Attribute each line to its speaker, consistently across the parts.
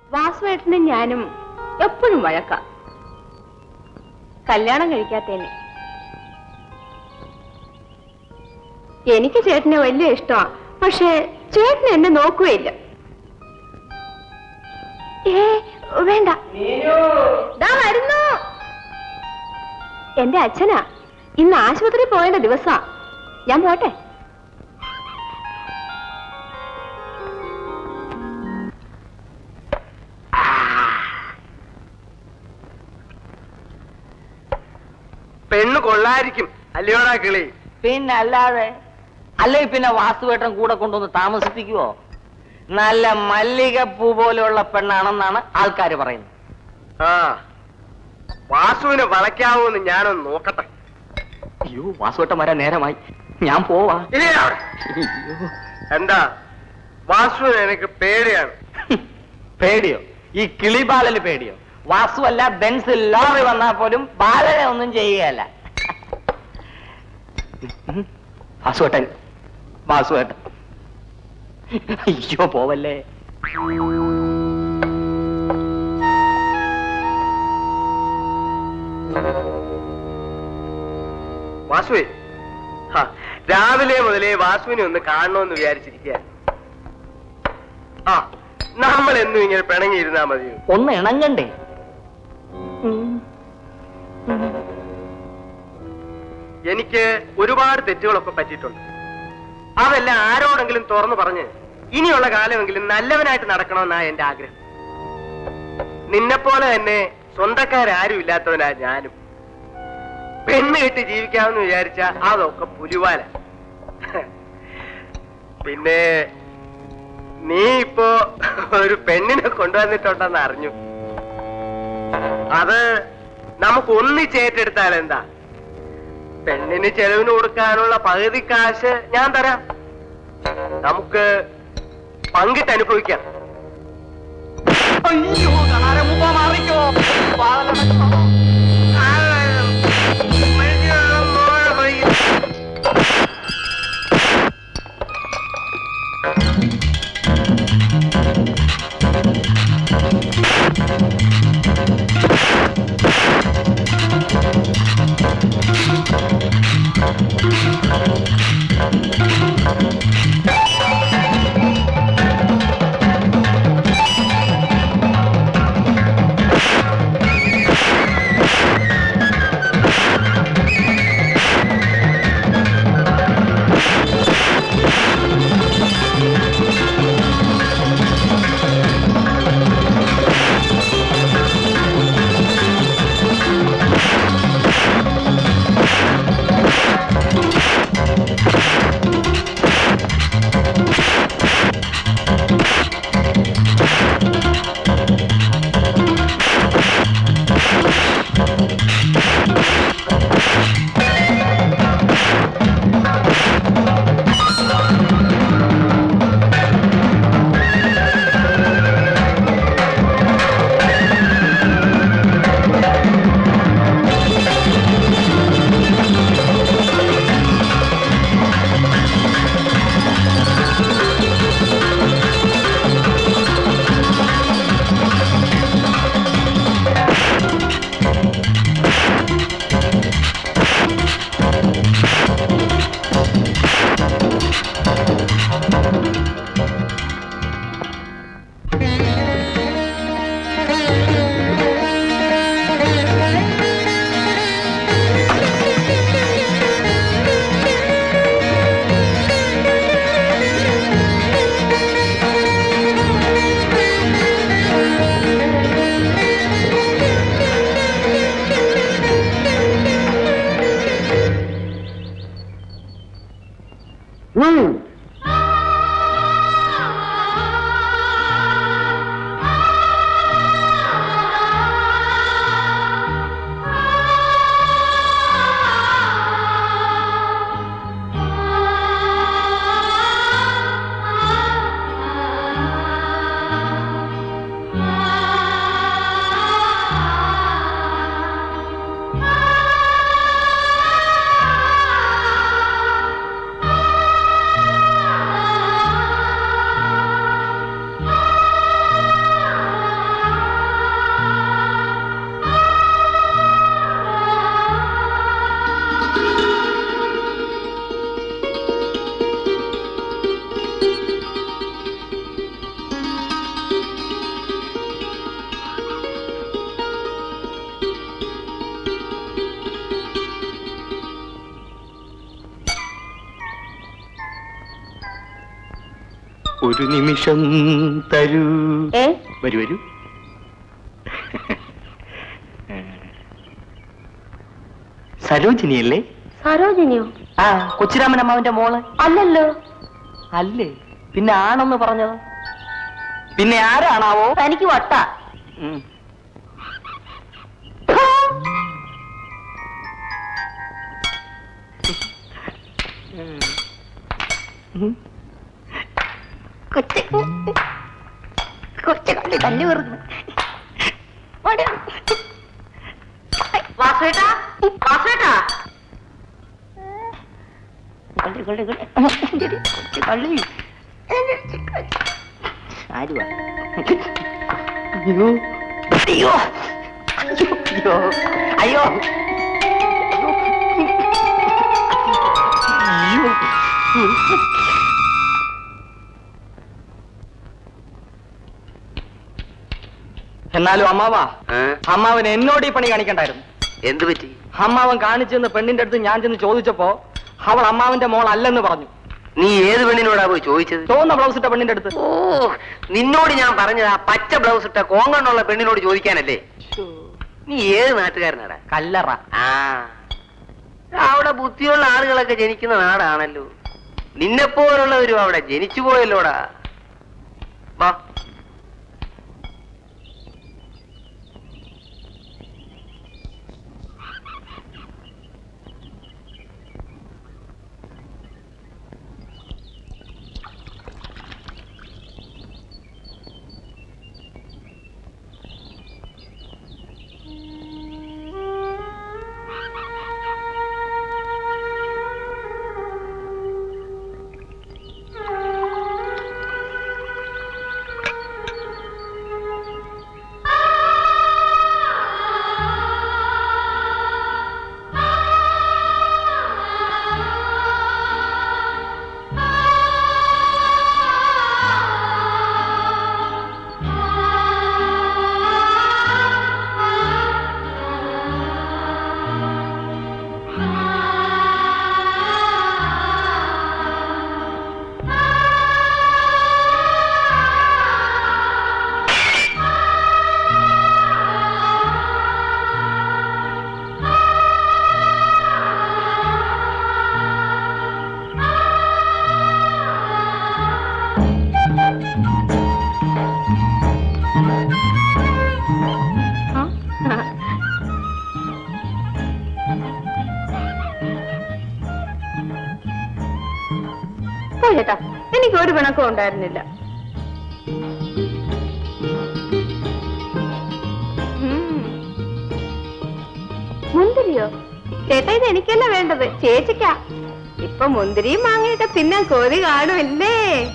Speaker 1: വാസുവേട്ടനും ഞാനും എപ്പോഴും വഴക്ക കല്യാണം കഴിക്കാത്തേനെ എനിക്ക് ചേട്ടനെ വലിയ ഇഷ്ടമാ പക്ഷേ ചേട്ടൻ എന്നെ നോക്കുകയില്ല ഏ വേണ്ട ദാ വരുന്നു എന്റെ അച്ഛനാ ഇന്ന് ആശുപത്രി പോയേണ്ട ദിവസാ ഞാൻ പോട്ടെ
Speaker 2: പെണ്ണ് കൊള്ളായിരിക്കും അല്ലയോടാ കിളി
Speaker 3: പിന്നെ അല്ലാതെ അല്ലെ പിന്നെ വാസുവേട്ടൻ കൂടെ കൊണ്ടുവന്ന് താമസിപ്പിക്കുവോ നല്ല മല്ലികപ്പൂ പോലെയുള്ള പെണ്ണാണെന്നാണ് ആൾക്കാർ പറയുന്നത്
Speaker 2: ആ വാസുവിനെ വളയ്ക്കാവോന്ന് ഞാനൊന്ന് നോക്കട്ടെ
Speaker 3: അയ്യോ വാസുവേട്ടൻ വരാൻ നേരമായി ഞാൻ പോവാ
Speaker 2: ഇല്ലേ അവിടെ? എന്താ വാസുവിനെ എനിക്ക് പേടിയാണ്
Speaker 3: പേടിയോ ഈ കിളിബാലന് പേടിയോ വാസു അല്ല ബെൻസ് ലോറി വന്നാൽ പോലും ബാലനെ ഒന്നും ചെയ്യുകയല്ല വാസുവേട്ടൻ വാസുവേട്ടൻ അയ്യോ പോവല്ലേ
Speaker 2: വാസുവേ ഹാ, രാവിലെ മുതലേ വാസുവിനെ ഒന്ന് കാണണമെന്ന് വിചാരിച്ചിരിക്കുക ആ നമ്മൾ എന്നും ഇങ്ങനെ പിണങ്ങിയിരുന്നാ മതിയോ
Speaker 3: ഒന്ന് ഇണങ്ങണ്ടേ
Speaker 2: എനിക്ക് ഒരുപാട് തെറ്റുകളൊക്കെ പറ്റിയിട്ടുണ്ട് അതെല്ലാം ആരോടെങ്കിലും തുറന്നു പറഞ്ഞ് ഇനിയുള്ള കാലമെങ്കിലും നല്ലവനായിട്ട് നടക്കണമെന്നാ എന്റെ ആഗ്രഹം നിന്നെപ്പോലെ തന്നെ സ്വന്തക്കാരും ഇല്ലാത്തവനാ ഞാനും പെണ്ണ് കെട്ടി ജീവിക്കാമെന്ന് വിചാരിച്ച അതൊക്കെ പുലിവാല പിന്നെ നീ ഇപ്പോ ഒരു പെണ്ണിനെ കൊണ്ടുവന്നിട്ടുണ്ടെന്ന് അറിഞ്ഞു അത് നമുക്ക് ഒന്നിച്ചേറ്റെടുത്താൽ എന്താ പെണ്ണിന് ചെലവിന് കൊടുക്കാനുള്ള പകുതി കാശ് ഞാൻ തരാം നമുക്ക് പങ്കിട്ട് അനുഭവിക്കാം
Speaker 3: അയ്യോ കാരമുമ്പ മാറിക്കോ
Speaker 2: ആ ഒരു നിമിഷം തരൂ
Speaker 1: ഏ
Speaker 2: വരൂ വരൂ സരോജിനിയല്ലേ
Speaker 1: സരോജിനിയോ
Speaker 3: ആ കൊച്ചിരാമൻ അമ്മാവിന്റെ മോള്
Speaker 1: അല്ലല്ലോ
Speaker 3: അല്ലേ പിന്നെ ആണെന്ന് പറഞ്ഞത് പിന്നെ ആരാണാവോ
Speaker 1: തനിക്ക് വട്ട
Speaker 3: ഉം. ഉം.
Speaker 1: കൊച്ചു കൊച്ചു കള്ളി തല്ലി വെറുന്നു വാസുവേട്ടാ വാസുവേട്ടാ കള്ളി കള്ളി കള്ളി കൊച്ചു കള്ളി
Speaker 3: ആരുവാ അയ്യോ അയ്യോ അയ്യോ അയ്യോ അയ്യോ എന്നാലും അമ്മാവാ അമ്മാവൻ എന്നോട് ഈ പണി കാണിക്കണ്ടായിരുന്നു
Speaker 2: എന്ത് പറ്റി
Speaker 3: അമ്മാവൻ കാണിച്ചെന്ന് പെണ്ണിന്റെ അടുത്ത് ഞാൻ ചെന്ന് ചോദിച്ചപ്പോ അവൾ അമ്മാവന്റെ മോൾ അല്ലെന്ന് പറഞ്ഞു
Speaker 2: നീ ഏത് പെണ്ണിനോടാ പോയി ചോദിച്ചത്
Speaker 3: ചുവന്ന ബ്ലൗസ് ഇട്ട പെണ്ണിന്റെ അടുത്ത്
Speaker 2: ഓ നിന്നോട് ഞാൻ പറഞ്ഞത് ആ പച്ച ബ്ലൗസ് ഇട്ട കോങ്കണ്ണുള്ള പെണ്ണിനോട് ചോദിക്കാനല്ലേ നീ ഏത് നാട്ടുകാരനാടാ
Speaker 3: കല്ലറ
Speaker 2: ആ അവിടെ ബുദ്ധിയുള്ള ആളുകളൊക്കെ ജനിക്കുന്ന നാടാണല്ലോ നിന്നെപ്പോലുള്ളവരും അവിടെ ജനിച്ചു പോയല്ലോടാ വാ
Speaker 1: ചേട്ടാ എനിക്ക് ഒരു പിണക്കം ഉണ്ടായിരുന്നില്ല ഉം. മുന്തിരിയോ ചേട്ടാ ഇത് എനിക്കല്ല വേണ്ടത് ചേച്ചിക്കാ ഇപ്പൊ മുന്തിരിയും മാങ്ങയൊക്കെ തിന്നാൻ കൊതി കാണുമല്ലേ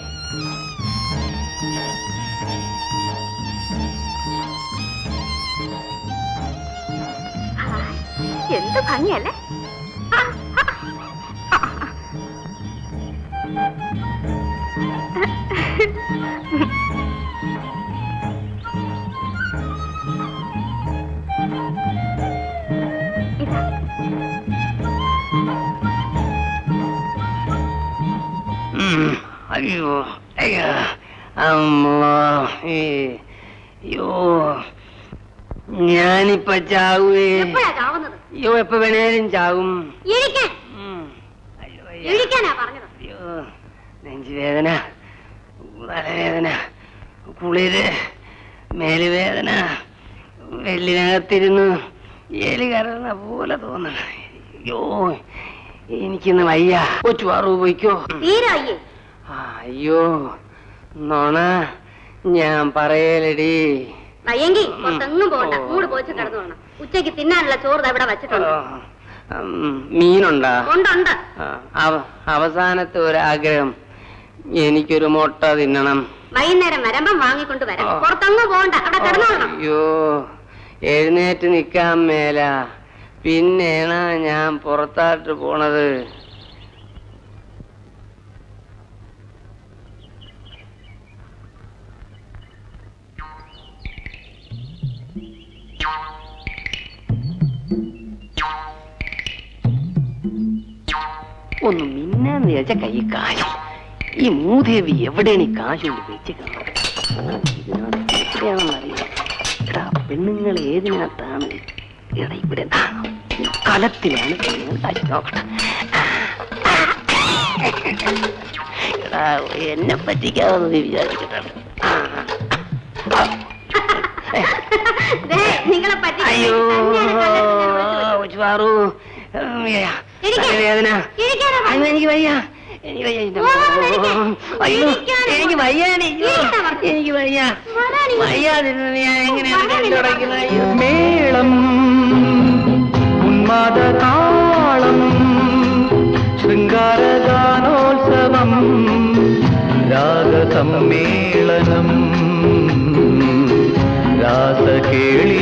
Speaker 1: ഹായ്, എന്ത് ഭംഗിയല്ലേ ആ, ആ, ആ. ഇതാ
Speaker 3: ഉം. അയ്യോ അയ്യോ അമ്മോ ഏ, അയ്യോ ഞാനിപ്പ ചാവുവേ
Speaker 1: എപ്പോഴാ ചാവുന്നത്
Speaker 3: അയ്യോ എപ്പ വേണേലും ചാവും
Speaker 1: ഇരിക്കാൻ
Speaker 3: ഉം. അയ്യോ അയ്യോ.
Speaker 1: ഇരിക്കാനാ പറഞ്ഞത്
Speaker 3: അയ്യോ നെഞ്ചുവേദന തലവേദന കുളിര് മേലുവേദന വെല്ലിനകത്തിരുന്ന് എലി കരളുന്ന പോലെ തോന്നണ അയ്യോ എനിക്കിന്ന് വയ്യ കൊച്ചു വാറു പോയിക്കോ
Speaker 1: തീരായി
Speaker 3: ആ, അയ്യോ നോണ ഞാൻ പറയലടി
Speaker 1: വയ്യെങ്കി പുറത്തെങ്ങും പോകണ്ട
Speaker 3: ഓ.
Speaker 1: മൂട് പോച്ച് കിടന്നു വേണം ഉച്ചയ്ക്ക് തിന്നാനുള്ള ചോറ് ദാ ഇവിടെ വെച്ചിട്ടുണ്ട്
Speaker 3: ഉം, മീനുണ്ടാ
Speaker 1: ഉണ്ടുണ്ട്
Speaker 3: ആ, അവ- അവസാനത്തെ ഒരാഗ്രഹം എനിക്കൊരു മുട്ട തിന്നണം
Speaker 1: വൈകുന്നേരം വരുമ്പം വാങ്ങിക്കൊണ്ട് വരാം
Speaker 3: ആ.
Speaker 1: പുറത്തെങ്ങും പോകണ്ട അവിടെ കിടന്നോളണം
Speaker 3: അയ്യോ എഴുന്നേറ്റ് നിക്കാൻ മേല പിന്നെയാണ് ഞാൻ പുറത്താട്ട് പോണത് ഒന്ന് മിന്നാന്ന് വിചാരിച്ച കൈ കാലി ഈ മൂദേവി എവിടെയാണ് ഈ കാശ് കൊണ്ട് വെച്ചിരിക്കുന്നത് ഇതിനകത്ത് എത്രയാണെന്നറിയാം എടാ പെണ്ണുങ്ങൾ ഏതിനകത്താണ് എടാ ഇവിടെ ആ, കലത്തിലാണ് പെണ്ണുങ്ങൾ കാശ് നോക്കട്ടെ എടാ എന്നെ പറ്റിക്കാതെ നീ വിചാരിച്ചിട്ടാണ്
Speaker 1: ദേ, നിങ്ങളെ പറ്റി
Speaker 3: അയ്യോ
Speaker 1: തന്നെയാണ്
Speaker 3: പാറു
Speaker 1: ഇരിക്കാൻ.
Speaker 3: വേദന
Speaker 1: ഇരിക്കാനാ പറഞ്ഞത്.
Speaker 3: അയ്യോ എനിക്ക് വയ്യ എനിക്ക് വയ്യ എന്റെ
Speaker 1: പോകാൻ
Speaker 3: അമ്മോ.
Speaker 1: ഇരിക്കാൻ.
Speaker 3: അയ്യോ
Speaker 1: ഇരിക്കാനാ
Speaker 3: എനിക്ക് വയ്യാണി
Speaker 1: ഇരിക്കാൻ പറഞ്ഞത്.
Speaker 3: എനിക്ക് വയ്യ
Speaker 1: വരാൻ ഇരിക്കാൻ.
Speaker 3: വയ്യാതിരുന്ന് ഞാൻ എങ്ങനെയാണ്
Speaker 1: വരാൻ ഇരിക്കാൻ.
Speaker 3: കണ്ടുടയ്ക്കുന്നത് അയ്യോ
Speaker 4: മേളം ഉന്മാദതാളം ശൃംഗാരഗാനോത്സവം രാഗസമ്മേളനം രാസകേളി